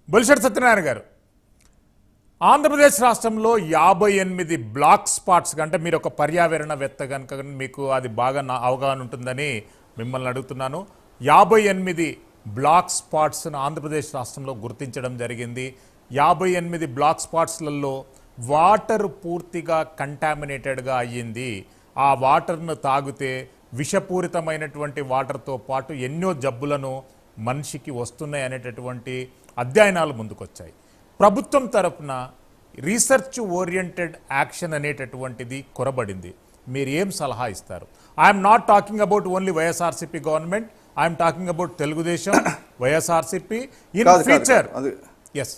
బొలిశెట్టి సత్యనారాయణ గారు ఆంధ్రప్రదేశ్ రాష్ట్రంలో యాభై ఎనిమిది బ్లాక్ స్పాట్స్ అంటే మీరు ఒక పర్యావరణవేత్త కనుక మీకు అది బాగా నా అవగాహన ఉంటుందని మిమ్మల్ని అడుగుతున్నాను యాభై ఎనిమిది బ్లాక్ స్పాట్స్ను ఆంధ్రప్రదేశ్ రాష్ట్రంలో గుర్తించడం జరిగింది యాభై ఎనిమిది బ్లాక్ స్పాట్స్లలో వాటర్ పూర్తిగా కంటామినేటెడ్గా అయ్యింది ఆ వాటర్ను తాగితే విషపూరితమైనటువంటి వాటర్తో పాటు ఎన్నో జబ్బులను మనిషికి వస్తున్నాయి అనేటటువంటి అధ్యయనాలు ముందుకొచ్చాయి ప్రభుత్వం తరపున రీసెర్చ్ ఓరియంటెడ్ యాక్షన్ అనేటటువంటిది కొరబడింది మీరు ఏం సలహా ఇస్తారు I'm not talking about only YSRCP government I'm talking about Telugudesam YSRCP in కాదు, కాదు, ఫ్యూచర్ కాదు. అది ఎస్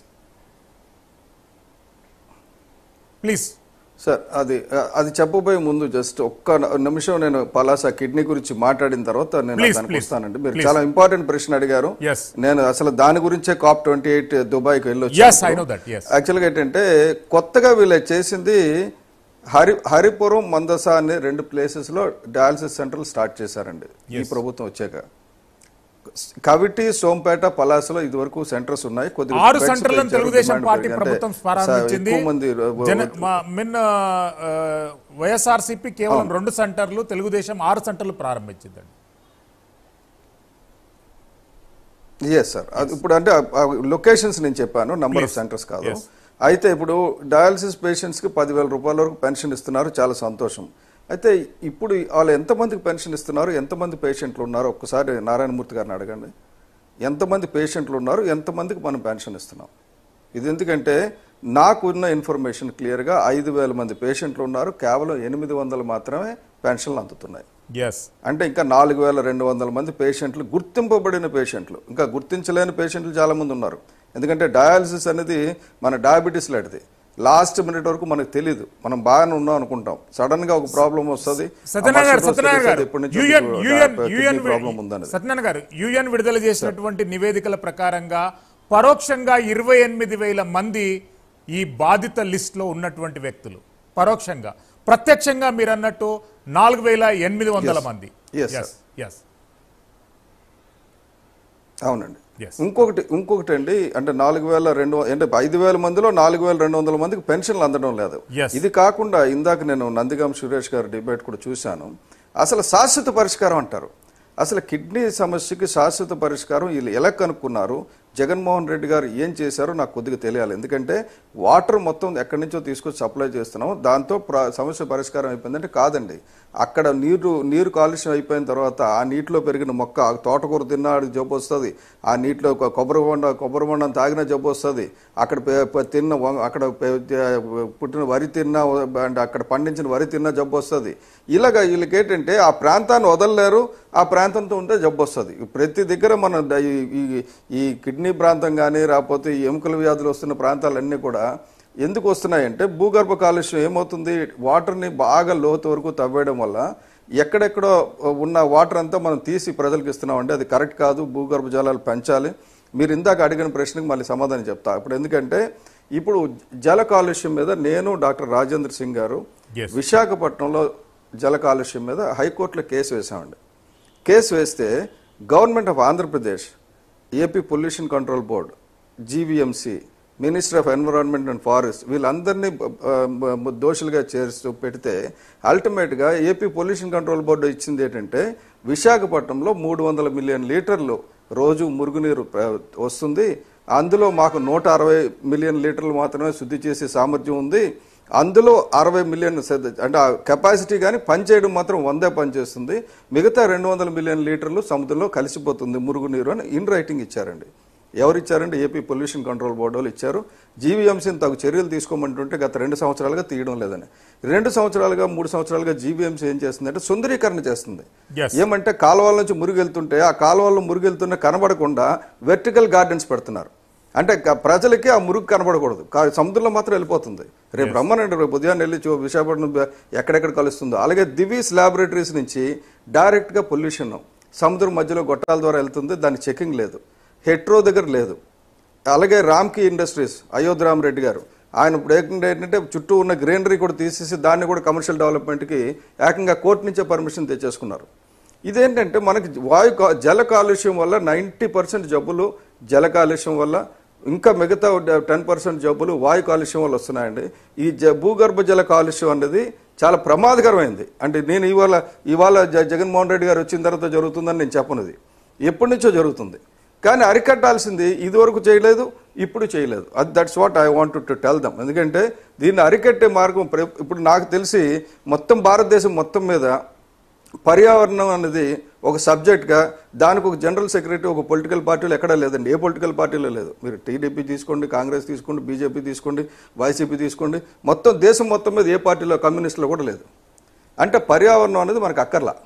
ప్లీజ్ సార్ అది అది చెప్పబోయే ముందు జస్ట్ ఒక్క న- నిమిషం నేను పలాస కిడ్నీ గురించి మాట్లాడిన తర్వాత నేను Please, దానికి please. వస్తానండి మీరు Please. చాలా ఇంపార్టెంట్ ప్రశ్న అడిగారు Yes. నేను అసలు దాని గురించే కాప్ ట్వంటీ ఎయిట్ దుబాయ్కి వెళ్ళొచ్చు Yes, I know that, yes. యాక్చువల్గా ఏంటంటే కొత్తగా వీళ్ళు చేసింది హరి హరిపురం మందస అనే రెండు ప్లేసెస్ లో డయాలసిస్ సెంటర్లు స్టార్ట్ చేశారండి ఈ ప్రభుత్వం వచ్చాక కవిటి సోంపేట పలాసలో ఇది వరకు సెంటర్స్ ఉన్నాయి కొద్దిగా ఆరు beds సెంటర్లను పెంచారు, తెలుగుదేశం demand పార్టీ పెరిగి- ప్రభుత్వం అంటే ప్రారంభించింది ఎక్కువ మంది జన మా- మిన్న వైఎస్ఆర్సీపీ కేవలం రెండు సెంటర్లు తెలుగుదేశం ఆరు సెంటర్లు ప్రారంభించిందండి ఎస్ సార్ అది ఇప్పుడు అంటే లొకేషన్స్ నేను చెప్పాను నంబర్ ఆఫ్ Please. సెంటర్స్ కాదు Yes. అయితే ఇప్పుడు డయాలసిస్ పేషెంట్స్ కి పదివేల రూపాయల వరకు పెన్షన్ ఇస్తున్నారు చాలా సంతోషం అయితే ఇప్పుడు వాళ్ళు ఎంతమందికి పెన్షన్ ఇస్తున్నారు ఎంతమంది పేషెంట్లు ఉన్నారు ఒక్కసారి నారాయణమూర్తి గారిని అడగండి ఎంతమంది పేషెంట్లు ఉన్నారు ఎంతమందికి మనం పెన్షన్ ఇస్తున్నాం ఇది ఎందుకంటే నాకున్న ఇన్ఫర్మేషన్ క్లియర్గా ఐదు వేల మంది పేషెంట్లు ఉన్నారు కేవలం ఎనిమిది వందలు మాత్రమే పెన్షన్లు అందుతున్నాయి ఎస్ అంటే ఇంకా నాలుగు వేల రెండు వందల మంది పేషెంట్లు గుర్తింపబడిన పేషెంట్లు ఇంకా గుర్తించలేని పేషెంట్లు చాలా మంది ఉన్నారు ఎందుకంటే డయాలసిస్ అనేది మన డయాబెటీస్ లాంటిది లాస్ట్ మినిట్ వరకు మనకు తెలియదు మనం బాగానే ఉన్నాం అనుకుంటాం సడన్ గా ఒక ప్రాబ్లం వస్తుంది సత్యనారాయణ గారు సత్యనారాయణ గారు ఇప్పటి నుంచి యుఎన్ యుఎన్ యుఎన్ ప్రాబ్లం ఉందనేది సత్యనారాయణ గారు యుఎన్ విడుదల చేసినటువంటి నివేదికల ప్రకారంగా పరోక్షంగా ఇరవై ఎనిమిది వేల మంది ఈ బాధిత లిస్ట్ లో ఉన్నటువంటి వ్యక్తులు పరోక్షంగా ప్రత్యక్షంగా మీరు అన్నట్టు నాలుగు వేల ఎనిమిది వందల Yes. మంది Yes, sir. ఎస్ అవునండి Yes. ఇంకొకటి ఇంకొకటి అండి అంటే నాలుగు వేల రెండు వ- అంటే ఐదు వేల మందిలో నాలుగు వేల రెండు వందల మందికి పెన్షన్లు అందడం లేదు Yes. ఇది కాకుండా ఇందాక నేను నందిగాం సురేష్ గారి డిబేట్ కూడా చూశాను అసలు శాశ్వత పరిష్కారం అంటారు అసలు కిడ్నీ సమస్యకి శాశ్వత పరిష్కారం వీళ్ళు ఎలా కనుక్కున్నారు జగన్మోహన్ రెడ్డి గారు ఏం చేశారో నాకు కొద్దిగా తెలియాలి ఎందుకంటే వాటర్ మొత్తం ఎక్కడి నుంచో తీసుకొచ్చి సప్లై చేస్తున్నాం దాంతో ప్ర- సమస్య పరిష్కారం అయిపోయిందంటే కాదండి అక్కడ నీరు నీరు కాలుష్యం అయిపోయిన తర్వాత ఆ నీటిలో పెరిగిన మొక్క ఆ తోటకూర తిన్నా ఆడికి జబ్బు వస్తుంది ఆ నీటిలో ఒక కొబ్బరి బొండ కొబ్బరి బొండం తాగినా జబ్బు వస్తుంది అక్కడ పె- పె- తిన్న వ- అక్కడ పె- పుట్టిన వరి తిన్నా అంటే అక్కడ పండించిన వరి తిన్నా జబ్బు వస్తుంది ఇలాగ వీళ్ళకి ఏంటంటే ఆ ప్రాంతాన్ని వదలలేరు ఆ ప్రాంతంతో ఉంటే జబ్బు వస్తుంది ప్రతి దగ్గర మన డ- ఈ- ఈ- ఈ కిడ్నీ ప్రాంతం కానీ రాకపోతే ఈ ఎముకల వ్యాధులు వస్తున్న ప్రాంతాలన్నీ కూడా ఎందుకు వస్తున్నాయంటే భూగర్భ కాలుష్యం ఏమవుతుంది వాటర్ని బాగా లోతు వరకు తవ్వేయడం వల్ల ఎక్కడెక్కడో ఉన్న వాటర్ అంతా మనం తీసి ప్రజలకు ఇస్తున్నామంటే అది కరెక్ట్ కాదు భూగర్భ జలాలు పెంచాలి మీరు ఇందాక అడిగిన ప్రశ్నకు మళ్ళీ సమాధానం చెప్తా ఇప్పుడు ఎందుకంటే ఇప్పుడు జల కాలుష్యం మీద నేను డాక్టర్ రాజేంద్ర సింగ్ గారు Yes. విశాఖపట్నంలో జల కాలుష్యం మీద హైకోర్టులో కేసు వేసామండి కేసు వేస్తే government of Andhra Pradesh AP pollution control board GVMC minister of environment and forest వీళ్ళందరినీ ఆ, ఆ, దోషులుగా చేస్తూ పెడితే అల్టిమేట్గా ఏపీ పొల్యూషన్ కంట్రోల్ బోర్డు ఇచ్చింది ఏంటంటే విశాఖపట్నంలో మూడు వందల మిలియన్ లీటర్లు రోజు మురుగునీరు ప్ర- వస్తుంది అందులో మాకు నూట అరవై మిలియన్ లీటర్లు మాత్రమే శుద్ధి చేసే సామర్థ్యం ఉంది అందులో అరవై మిలియన్ సద్- అంటే ఆ కెపాసిటీ కానీ పనిచేయడం మాత్రం వందే పనిచేస్తుంది మిగతా రెండు వందల మిలియన్ లీటర్లు సముద్రంలో కలిసిపోతుంది మురుగునీరు అని ఇన్ రైటింగ్ ఇచ్చారండి ఎవరు ఇచ్చారంటే ఏపీ పొల్యూషన్ కంట్రోల్ బోర్డు వాళ్ళు ఇచ్చారు జీవీఎంసీని తగు చర్యలు తీసుకోమంటుంటే గత రెండు సంవత్సరాలుగా తీయడం లేదని రెండు సంవత్సరాలుగా మూడు సంవత్సరాలుగా జీవీఎంసీ ఏం చేస్తుందంటే సుందరీకరణ చేస్తుంది Yes. ఏమంటే కాలువల నుంచి మురుగు వెళ్తుంటే ఆ కాలువల్లో మురుగు వెళ్తున్న కనబడకుండా వెర్టికల్ గార్డెన్స్ పెడుతున్నారు అంటే క- ప్రజలకి ఆ మురుగు కనబడకూడదు కా- సముద్రంలో మాత్రం వెళ్ళిపోతుంది రేపు రమ్మనండి రేపు ఉదయాన్నే వెళ్ళి చూ- విశాఖపట్నం బ- ఎక్కడెక్కడ కలుస్తుందో అలాగే దివీస్ ల్యాబొరేటరీస్ నుంచి డైరెక్ట్గా పొల్యూషన్ సముద్రం మధ్యలో గొట్టాల ద్వారా వెళ్తుంది దాని చెకింగ్ లేదు హెట్రో దగ్గర లేదు అలాగే రామ్కి ఇండస్ట్రీస్ అయోధ్య రామరెడ్డి గారు ఆయన ఇప్పుడు ఏంటంటే ఏంటంటే చుట్టూ ఉన్న గ్రీనరీ కూడా తీసేసి దాన్ని కూడా కమర్షియల్ డెవలప్మెంట్కి ఏకంగా కోర్టు నుంచే పర్మిషన్ తెచ్చేసుకున్నారు ఇదేంటంటే మనకి వాయు కా- జల కాలుష్యం వల్ల నైంటీ పర్సెంట్ జబ్బులు జల కాలుష్యం వల్ల ఇంకా మిగతా టెన్ పర్సెంట్ జబ్బులు వాయు కాలుష్యం వల్ల వస్తున్నాయండి ఈ జ భూగర్భ జల కాలుష్యం అనేది చాలా ప్రమాదకరమైంది అంటే నేను ఇవాళ ఇవాళ జ- జగన్మోహన్ రెడ్డి గారు వచ్చిన తర్వాత జరుగుతుందని నేను చెప్పనుది ఎప్పటి నుంచో జరుగుతుంది కానీ అరికట్టాల్సింది ఇదివరకు చేయలేదు ఇప్పుడు చేయలేదు అది that's what I want to tell them ఎందుకంటే దీన్ని అరికట్టే మార్గం ప్ర- ఇప్పుడు నాకు తెలిసి మొత్తం భారతదేశం మొత్తం మీద పర్యావరణం అనేది ఒక సబ్జెక్ట్గా దానికి ఒక జనరల్ సెక్రటరీ ఒక పొలిటికల్ పార్టీలో ఎక్కడా లేదండి ఏ పొలిటికల్ పార్టీలో లేదు మీరు టీడీపీ తీసుకోండి కాంగ్రెస్ తీసుకోండి బీజేపీ తీసుకోండి వైసీపీ తీసుకోండి మొత్తం దేశం మొత్తం మీద ఏ పార్టీలో కమ్యూనిస్టులో కూడా లేదు అంటే పర్యావరణం అనేది మనకు అక్కర్లా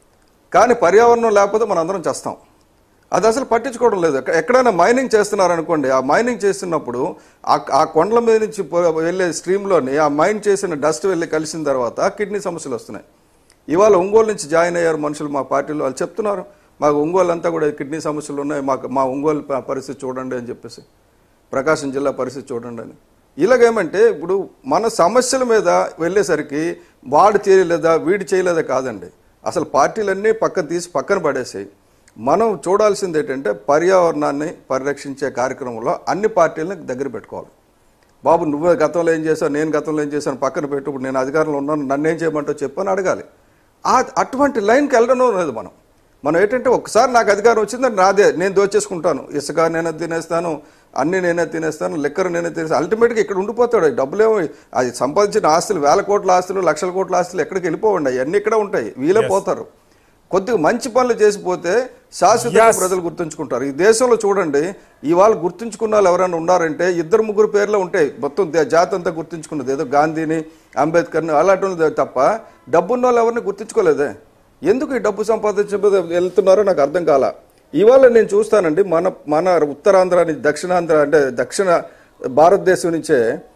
కానీ పర్యావరణం లేకపోతే మనం అందరం చేస్తాం అది అసలు పట్టించుకోవడం లేదు ఎక్క- ఎక్కడైనా మైనింగ్ చేస్తున్నారు అనుకోండి ఆ మైనింగ్ చేస్తున్నప్పుడు ఆ ఆ కొండల మీద నుంచి పో- వెళ్ళే స్ట్రీమ్లోని ఆ మైన్ చేసిన డస్ట్ వెళ్ళి కలిసిన తర్వాత కిడ్నీ సమస్యలు వస్తున్నాయి ఇవాళ ఒంగోలు నుంచి జాయిన్ అయ్యారు మనుషులు మా పార్టీలో వాళ్ళు చెప్తున్నారు మాకు ఒంగోలు అంతా కూడా కిడ్నీ సమస్యలు ఉన్నాయి మాకు మా ఒంగోలు ప- పరిస్థితి చూడండి అని చెప్పేసి ప్రకాశం జిల్లా పరిస్థితి చూడండి అని ఇలాగేమంటే ఇప్పుడు మన సమస్యల మీద వెళ్ళేసరికి వాడు చేయలేదా వీడు చేయలేదా కాదండి అసలు పార్టీలన్నీ పక్కన తీసి పక్కన పడేసి మనం చూడాల్సింది ఏంటంటే పర్యావరణాన్ని పరిరక్షించే కార్యక్రమంలో అన్ని పార్టీలను దగ్గర పెట్టుకోవాలి బాబు నువ్వు గతంలో ఏం చేశావు నేను గతంలో ఏం చేశాను పక్కన పెట్టు ఇప్పుడు నేను అధికారంలో ఉన్నాను నన్ను ఏం చేయమంటావు చెప్పని అడగాలి ఆ అటువంటి లైన్కి వెళ్ళడం లేదు మనం మనం ఏంటంటే ఒకసారి నాకు అధికారం వచ్చిందని నాదే నేను దోచేసుకుంటాను ఇసుక నేనే తినేస్తాను అన్ని నేనే తినేస్తాను లెక్కర్ నేనే తినేస్తాను అల్టిమేట్గా ఇక్కడ ఉండిపోతాడు ఈ డబ్బులేమో అది సంపాదించిన ఆస్తులు వేల కోట్ల ఆస్తులు లక్షల కోట్ల ఆస్తులు ఎక్కడికి వెళ్ళిపోవండి అవన్నీ ఇక్కడ ఉంటాయి వీలే పోతారు కొద్దిగా మంచి పనులు చేసిపోతే శాశ్వతంగా Yes. ప్రజలు గుర్తుంచుకుంటారు ఈ దేశంలో చూడండి ఇవాళ గుర్తుంచుకున్న వాళ్ళు ఎవరైనా ఉన్నారంటే ఇద్దరు ముగ్గురు పేర్లు ఉంటాయి మొత్తం దే- జాతి అంతా గుర్తుంచుకున్నది ఏదో గాంధీని అంబేద్కర్ని అలాంటి వాళ్ళు తప్ప డబ్బున్న వాళ్ళు ఎవరిని గుర్తుంచుకోలేదే ఎందుకు ఈ డబ్బు సంపాదించ వెళ్తున్నారో నాకు అర్థం కాల ఇవాళ నేను చూస్తానండి మన మన ఉత్తరాంధ్ర నుంచి దక్షిణాంధ్ర అంటే దక్షిణ భారతదేశం నుంచే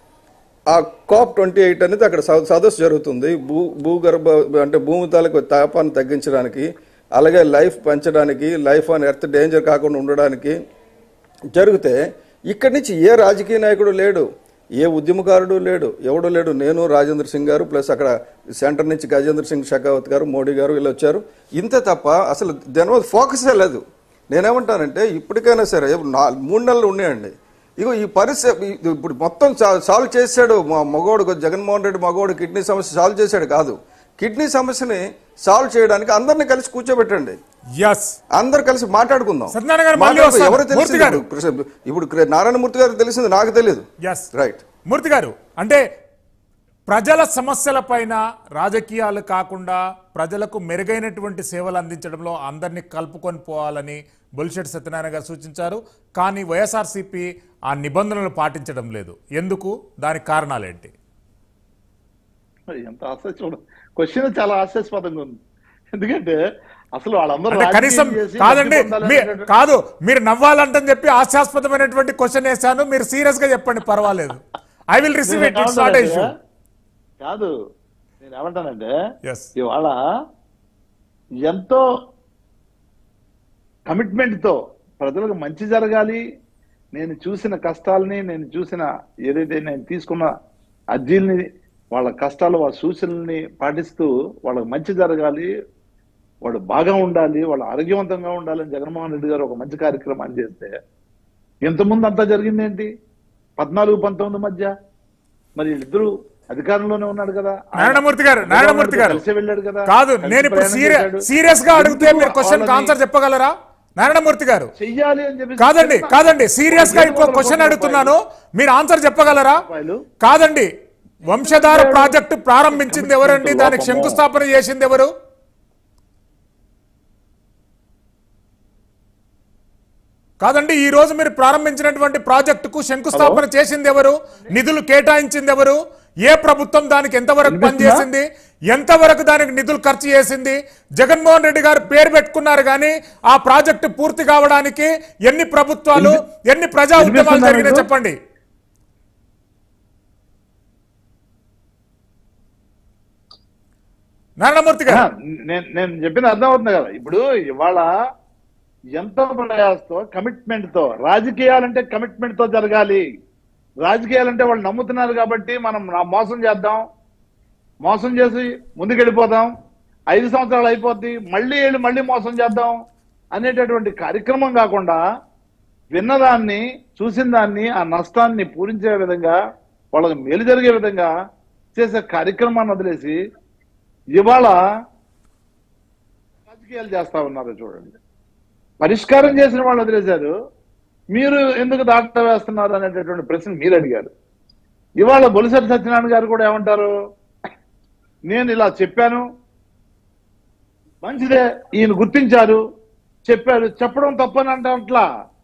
ఆ కాప్ ట్వంటీ ఎయిట్ అనేది అక్కడ సద- సదస్సు జరుగుతుంది భూ భూగర్భ అంటే భూమి తాలూకు తాపాన్ని తగ్గించడానికి అలాగే లైఫ్ పెంచడానికి లైఫ్ ఆన్ ఎర్త్ డేంజర్ కాకుండా ఉండడానికి జరిగితే ఇక్కడి నుంచి ఏ రాజకీయ నాయకుడు లేడు ఏ ఉద్యమకారుడు లేడు ఎవడు లేడు నేను రాజేంద్ర సింగ్ గారు ప్లస్ అక్కడ సెంటర్ నుంచి గజేంద్ర సింగ్ షెకావత్ గారు మోడీ గారు వీళ్ళు వచ్చారు ఇంతే తప్ప అసలు దాని మీద ఫోకసే లేదు నేనేమంటానంటే ఇప్పటికైనా సరే నా మూడు నెలలు ఉన్నాయండి ఇగో ఈ పరిస్థితి ఇది ఇప్పుడు మొత్తం సా- సాల్వ్ చేశాడు మా మగోడు జగన్మోహన్ రెడ్డి మగోడు కిడ్నీ సమస్య సాల్వ్ చేశాడు కాదు కిడ్నీ సమస్యని సాల్వ్ చేయడానికి అందరిని కలిసి కూర్చోబెట్టండి ఎస్ అందరు కలిసి మాట్లాడుకుందాం సత్యనారాయణ గారు మళ్ళీ మాట్లాడుకో. వస్తారు. ఎవరు మూర్తి తెలిసింది గారు. ఇప్పుడు? ఇప్పుడు క్ర- నారాయణమూర్తి గారికి తెలిసింది నాకు తెలియదు ఎస్ రైట్ మూర్తి గారు అంటే ప్రజల సమస్యలపైన రాజకీయాలు కాకుండా ప్రజలకు మెరుగైనటువంటి సేవలు అందించడంలో అందరినీ కలుపుకొని పోవాలని బొలిశెట్టి సత్యనారాయణ గారు సూచించారు కానీ వైఎస్ఆర్సీపీ ఆ నిబంధనలు పాటించడం లేదు ఎందుకు దానికి కారణాలేంటి మరి ఎంత ఆశ్చర్యం క్వశ్చన్ చాలా ఆశ్చర్యస్పదంగా ఉంది ఎందుకంటే అసలు వాళ్ళందరూ అంటే కనీసం రాజకీయం చేసి కాదండి లబ్ధి పొందాలి మీ- అనేటువంటి- కాదు మీరు నవ్వాలంటని చెప్పి హాస్యాస్పదమైనటువంటి క్వశ్చన్ వేశాను మీరు సీరియస్ గా చెప్పండి పర్వాలేదు ఐ విల్ రిసీవ్ నేను ఇట్ ఇట్స్ నాట్ ఏమంటానంటే, ఇష్యూ కాదు నేను ఏమంటానంటే ఎస్ ఇవాళ ఎంతో కమిట్మెంట్ తో ప్రజలకు మంచి జరగాలి నేను చూసిన కష్టాలని నేను చూసిన ఏదైతే నేను తీసుకున్న అర్జీల్ని వాళ్ళ కష్టాలు వాళ్ళ సూచనల్ని పాటిస్తూ వాళ్ళకి మంచి జరగాలి వాళ్ళు బాగా ఉండాలి వాళ్ళు ఆరోగ్యవంతంగా ఉండాలని జగన్మోహన్ రెడ్డి గారు ఒక మంచి కార్యక్రమాన్ని చేస్తే ఇంతకుముందు అంతా జరిగింది ఏంటి పద్నాలుగు పంతొమ్మిది మధ్య మరి ఇద్దరు అధికారంలోనే ఉన్నాడు కదా ఆయన నారాయణమూర్తి గారు నారాయణమూర్తి గారు కలిసే వెళ్ళాడు కదా కాదు కలిసి నేను ఇప్పుడు ప్రయాణం సీరియస్ చేశాడు. సీరియస్ గా అడిగితే ఎందుకు మీరు క్వశ్చన్ వాళ్ళని ఆన్సర్ చెప్పగలరా నారాయణమూర్తి గారు చెయ్యాలి అని చెప్పి కాదండి కాదండి సీరియస్ గా ఇంకో క్వశ్చన్ అడుగుతున్నాను మీరు ఆన్సర్ చెప్పగలరా రూపాయలు. కాదండి వంశధార ప్రాజెక్టు ప్రారంభించింది ఎవరండి దానికి శంకుస్థాపన చేసింది ఎవరు కాదండి ఈ రోజు మీరు ప్రారంభించినటువంటి ప్రాజెక్టుకు శంకుస్థాపన చేసింది ఎవరు నిధులు కేటాయించింది ఎవరు ఏ ప్రభుత్వం దానికి ఎంతవరకు వినిపిస్తుందా? పనిచేసింది ఎంతవరకు దానికి నిధులు ఖర్చు చేసింది జగన్మోహన్ రెడ్డి గారు పేరు పెట్టుకున్నారు కానీ ఆ ప్రాజెక్టు పూర్తి కావడానికి ఎన్ని ప్రభుత్వాలు ఎన్ని ప్రజా ఉద్యమాలు వినిపిస్తుందా జరిగినాయి మీకు? చెప్పండి నారాయణమూర్తి ఆ, గారు నేను నేను చెప్పింది అర్థం అవుతుంది కదా ఇప్పుడు ఇవాళ ఎంతో ప్రయాసతో కమిట్మెంట్ తో రాజకీయాలంటే కమిట్మెంట్ తో జరగాలి రాజకీయాలంటే వాళ్ళు నమ్ముతున్నారు కాబట్టి మనం నా- మోసం చేద్దాం మోసం చేసి ముందుకెళ్ళిపోదాం ఐదు సంవత్సరాలు అయిపోద్ది మళ్ళీ వెళ్ళి మళ్ళీ మోసం చేద్దాం అనేటటువంటి కార్యక్రమం కాకుండా విన్నదాన్ని చూసిన దాన్ని ఆ నష్టాన్ని పూరించే విధంగా వాళ్ళకి మేలు జరిగే విధంగా చేసే కార్యక్రమాన్ని వదిలేసి ఇవాళ రాజకీయాలు చేస్తా ఉన్నారు చూడండి పరిష్కారం చేసిన వాళ్ళు వదిలేశారు మీరు ఎందుకు దాట వేస్తున్నారు అనేటటువంటి ప్రశ్న మీరు అడిగారు ఇవాళ బొలిసెట్టి సత్యనారాయణ గారు కూడా ఏమంటారు నేను ఇలా చెప్పాను మంచిదే ఈయన గుర్తించారు చెప్పారు చెప్పడం తప్పని అంటే అట్లా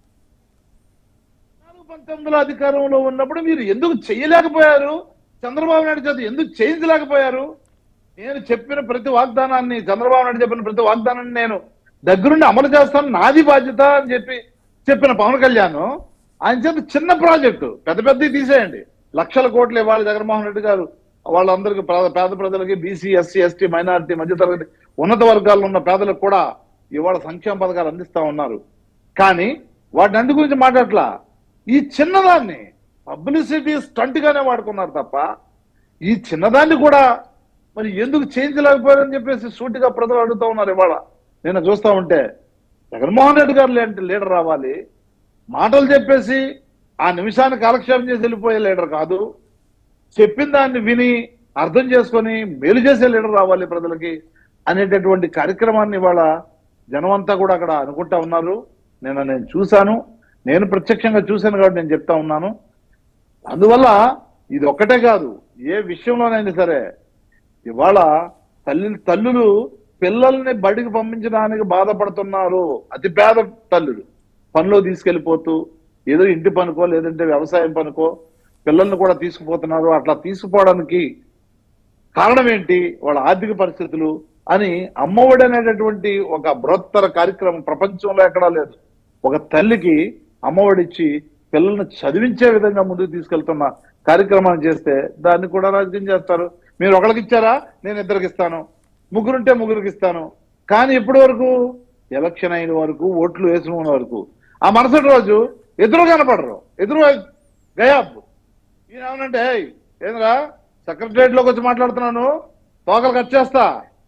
నాలుగు పంతొమ్మిదిలో అధికారంలో ఉన్నప్పుడు మీరు ఎందుకు చేయలేకపోయారు చంద్రబాబు నాయుడు చేత ఎందుకు చేయించలేకపోయారు నేను చెప్పిన ప్రతి వాగ్దానాన్ని చంద్రబాబు నాయుడు చెప్పిన ప్రతి వాగ్దానాన్ని నేను దగ్గరుండి అమలు చేస్తాను నాది బాధ్యత అని చెప్పి చెప్పిన పవన్ కళ్యాణ్ ఆయన చేత చిన్న ప్రాజెక్టు పెద్ద పెద్దవి తీసేయండి లక్షల కోట్లు ఇవ్వాలి జగన్మోహన్ రెడ్డి గారు వాళ్ళందరికీ పేద- పేద ప్రజలకి బీసీ ఎస్సీ ఎస్టీ మైనారిటీ మధ్యతరగతి ఉన్నత వర్గాల్లో ఉన్న పేదలకు కూడా ఇవాళ సంక్షేమ పథకాలు అందిస్తా ఉన్నారు కానీ వాటిని అందు గురించి మాట్లాడట్లా ఈ చిన్నదాన్ని పబ్లిసిటీ స్టంట్ గానే వాడుకున్నారు తప్ప ఈ చిన్నదాన్ని కూడా మరి ఎందుకు చేయించలేకపోయారని చెప్పేసి సూటిగా ప్రజలు అడుగుతా ఉన్నారు ఇవాళ నేను చూస్తా ఉంటే జగన్మోహన్ రెడ్డి గారు లాంటి లీడర్ రావాలి మాటలు చెప్పేసి ఆ నిమిషాన్ని కాలక్షేపం చేసి వెళ్ళిపోయే లీడర్ కాదు చెప్పిన దాన్ని విని అర్థం చేసుకొని మేలు చేసే లీడర్ రావాలి ప్రజలకి అనేటటువంటి కార్యక్రమాన్ని ఇవాళ జనం అంతా కూడా అక్కడ అనుకుంటా ఉన్నారు నేను నేను చూశాను నేను ప్రత్యక్షంగా చూశాను కాబట్టి నేను చెప్తా ఉన్నాను అందువల్ల ఇది ఒక్కటే కాదు ఏ విషయంలోనైనా సరే ఇవాళ తల్లి తల్లులు పిల్లల్ని బడికి పంపించడానికి బాధపడుతున్నారు అతి పేద తల్లులు పనిలో తీసుకెళ్లిపోతూ ఏదో ఇంటి పనుకో లేదంటే వ్యవసాయం పనుకో పిల్లల్ని కూడా తీసుకుపోతున్నారు అట్లా తీసుకుపోవడానికి కారణం ఏంటి వాళ్ళ ఆర్థిక పరిస్థితులు అని అమ్మఒడి అనేటటువంటి ఒక బృహత్తర కార్యక్రమం ప్రపంచంలో ఎక్కడా లేదు ఒక తల్లికి అమ్మఒడి ఇచ్చి పిల్లల్ని చదివించే విధంగా ముందుకు తీసుకెళ్తున్న కార్యక్రమాన్ని చేస్తే దాన్ని కూడా రాజకీయం చేస్తారు మీరు ఒకరికి ఇచ్చారా నేను ఇద్దరికి ఇస్తాను ముగ్గురుంటే ముగ్గురికి ఇస్తాను కానీ ఇప్పటి వరకు ఎలక్షన్ అయిన వరకు ఓట్లు వేసిన వరకు ఆ మరుసటి రోజు ఎదురు కనపడరు ఎదురు గయాబ్ ఈయన ఏమనంటే "ఏయ్, ఏంద్రా సెక్రటరియట్ లోకి వచ్చి మాట్లాడుతున్నాను తోకలు కట్ చేస్తా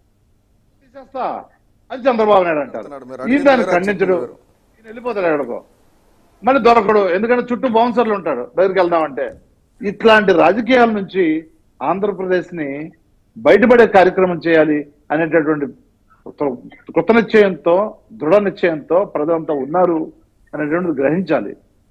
తీసేస్తా అని చంద్రబాబు నాయుడు అంటారు చెప్తున్నాడు. మీరు ఈయన అడిగింది దాన్ని వేరే, ఖండించడు చెప్పింది వేరు. ఈయన వెళ్ళిపోతాడు ఎక్కడికో మళ్ళీ దొరకడు ఎందుకంటే చుట్టూ బౌన్సర్లు ఉంటాడు దగ్గరికి వెళ్దామంటే ఇట్లాంటి రాజకీయాల నుంచి ఆంధ్రప్రదేశ్ ని బయటపడే కార్యక్రమం చేయాలి అనేటటువంటి కృత- కృత నిశ్చయంతో దృఢ నిశ్చయంతో ప్రజలంతా ఉన్నారు అనేటువంటిది గ్రహించాలి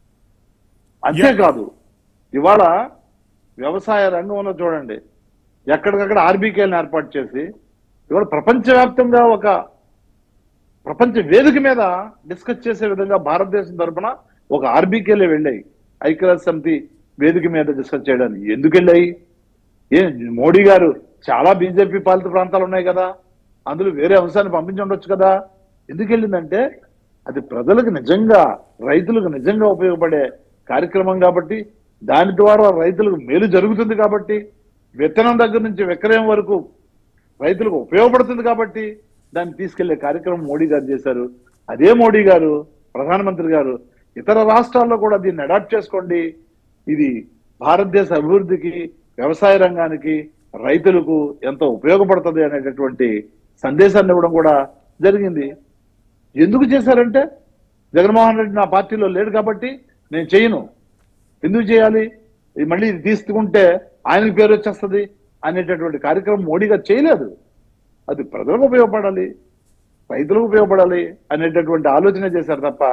అంతేకాదు ఇవాళ వ్యవసాయ రంగంలో చూడండి ఎక్కడికక్కడ ఆర్బీకేలను ఏర్పాటు చేసి ఇవాళ ప్రపంచవ్యాప్తంగా ఒక ప్రపంచ వేదిక మీద డిస్కస్ చేసే విధంగా భారతదేశం తరపున ఒక ఆర్బీకేలే వెళ్ళాయి ఐక్యరాజ్య సమితి వేదిక మీద డిస్కస్ చేయడానికి ఎందుకు వెళ్ళాయి ఏ మోడీ గారు చాలా బీజేపీ పాలిత ప్రాంతాలు ఉన్నాయి కదా అందులో వేరే అంశాన్ని పంపించి ఉండొచ్చు కదా ఎందుకు వెళ్ళిందంటే అది ప్రజలకు నిజంగా రైతులకు నిజంగా ఉపయోగపడే కార్యక్రమం కాబట్టి దాని ద్వారా రైతులకు మేలు జరుగుతుంది కాబట్టి విత్తనం దగ్గర నుంచి విక్రయం వరకు రైతులకు ఉపయోగపడుతుంది కాబట్టి దాన్ని తీసుకెళ్లే కార్యక్రమం మోడీ గారు చేశారు అదే మోడీ గారు ప్రధానమంత్రి గారు ఇతర రాష్ట్రాల్లో కూడా దీన్ని అడాప్ట్ చేసుకోండి ఇది భారతదేశ అభివృద్ధికి వ్యవసాయ రంగానికి రైతులకు ఎంతో ఉపయోగపడుతుంది అనేటటువంటి సందేశాన్ని ఇవ్వడం కూడా జరిగింది ఎందుకు చేశారంటే జగన్మోహన్ రెడ్డి నా పార్టీలో లేడు కాబట్టి నేను చేయను ఎందుకు చేయాలి ఇది మళ్ళీ ఇది తీసుకుంటే ఆయనకి పేరు వచ్చేస్తుంది అనేటటువంటి కార్యక్రమం మోడీ గారు చేయలేదు అది ప్రజలకు ఉపయోగపడాలి రైతులకు ఉపయోగపడాలి అనేటటువంటి ఆలోచన చేశారు తప్ప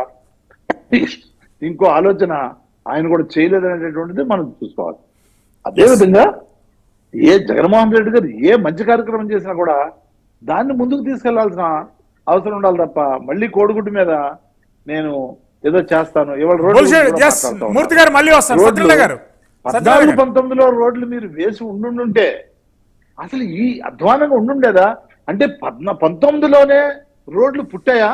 ఇంకో ఆలోచన ఆయన కూడా చేయలేదు అనేటటువంటిది మనం చూసుకోవాలి అదేవిధంగా ఏ జగన్మోహన్ రెడ్డి గారు ఏ మంచి కార్యక్రమం చేసినా కూడా దాన్ని ముందుకు తీసుకెళ్లాల్సిన అవసరం ఉండాలి తప్ప మళ్ళీ కోడిగుడ్డు మీద నేను ఏదో చేస్తాను ఇవాళ రోడ్ల గురించి బుల్షిట్ కూడా ఎస్ మాట్లాడుతా మూర్తి ఉన్నారు. గారు మళ్ళీ వస్తారు రోడ్లు సత్యనారాయణ గారు సత్యనారాయణ పద్నాలుగు గారు. పంతొమ్మిదిలో రోడ్లు మీరు వేసి ఉండుంటే అసలు ఈ అధ్వానంగా ఉండుండేదా అంటే పద్నా పంతొమ్మిదిలోనే రోడ్లు పుట్టాయా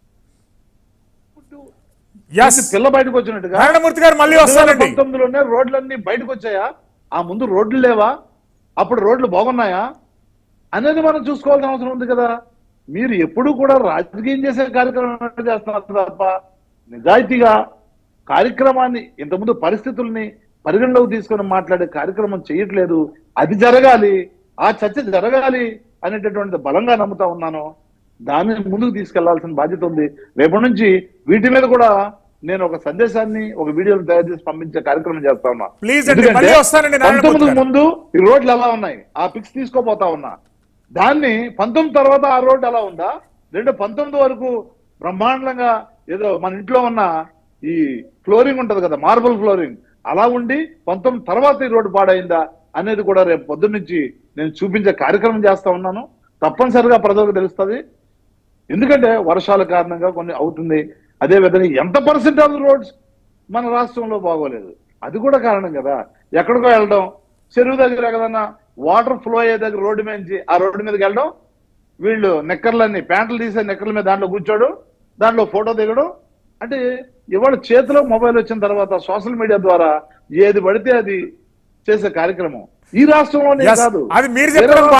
ఎస్ పిల్ల బయటకు వచ్చినట్టుగా నారాయణమూర్తి గారు మళ్ళీ వస్తారండి పంతొమ్మిదిలోనే రోడ్లన్నీ బయటకు వచ్చాయా ఆ ముందు రోడ్లు లేవా అప్పుడు రోడ్లు బాగున్నాయా అనేది మనం చూసుకోవాల్సిన అవసరం ఉంది కదా మీరు ఎప్పుడు కూడా రాజకీయం చేసే కార్యక్రమం చేస్తున్నారు తప్ప నిజాయితీగా కార్యక్రమాన్ని ఇంతకుముందు పరిస్థితుల్ని పరిగణలోకి తీసుకొని మాట్లాడే కార్యక్రమం చేయట్లేదు అది జరగాలి ఆ చర్చ జరగాలి అనేటటువంటి బలంగా నమ్ముతా ఉన్నాను దాన్ని ముందుకు తీసుకెళ్లాల్సిన బాధ్యత ఉంది రేపటి నుంచి వీటి మీద కూడా నేను ఒక సందేశాన్ని ఒక వీడియోని తయారు చేసి పంపించే కార్యక్రమం చేస్తా ఉన్నా Please అండి, ఎందుకంటే మళ్ళీ వస్తానండి నారాయణ మూర్తి పంతొమ్మిది గారు. ముందు ఈ రోడ్లు ఎలా ఉన్నాయి ఆ పిక్స్ తీసుకోపోతా ఉన్నా దాన్ని పంతొమ్మిది తర్వాత ఆ రోడ్డు ఎలా ఉందా రెండు పంతొమ్మిది వరకు బ్రహ్మాండంగా ఏదో మన ఇంట్లో ఉన్న ఈ ఫ్లోరింగ్ ఉంటది కదా మార్బుల్ ఫ్లోరింగ్ అలా ఉండి పంతొమ్మిది తర్వాత ఈ రోడ్డు పాడైందా అనేది కూడా రేపు పొద్దున్న నుంచి నేను చూపించే కార్యక్రమం చేస్తా ఉన్నాను తప్పనిసరిగా ప్రజలకు తెలుస్తుంది ఎందుకంటే వర్షాల కారణంగా కొన్ని అవుతుంది అదే విధంగా ఎంత పర్సెంట్ ఆఫ్ రోడ్స్ మన రాష్ట్రంలో బాగోలేదు అది కూడా కారణం కదా ఎక్కడికో వెళ్ళడం చెరువు దగ్గర ఏదన్నా వాటర్ ఫ్లో అయ్యే దగ్గర రోడ్డు మీద ఆ రోడ్డు మీదకి వెళ్ళడం వీళ్ళు నెక్కర్లన్నీ ప్యాంట్లు తీసే నెక్కర్ల మీద దాంట్లో కూర్చోడు దాంట్లో ఫోటో దిగడం అంటే ఇవాళ చేతిలో మొబైల్ వచ్చిన తర్వాత సోషల్ మీడియా ద్వారా ఏది పడితే అది చేసే కార్యక్రమం ఈ రాష్ట్రంలోనే Yes, కాదు అది మీరు వేరే చెప్పడం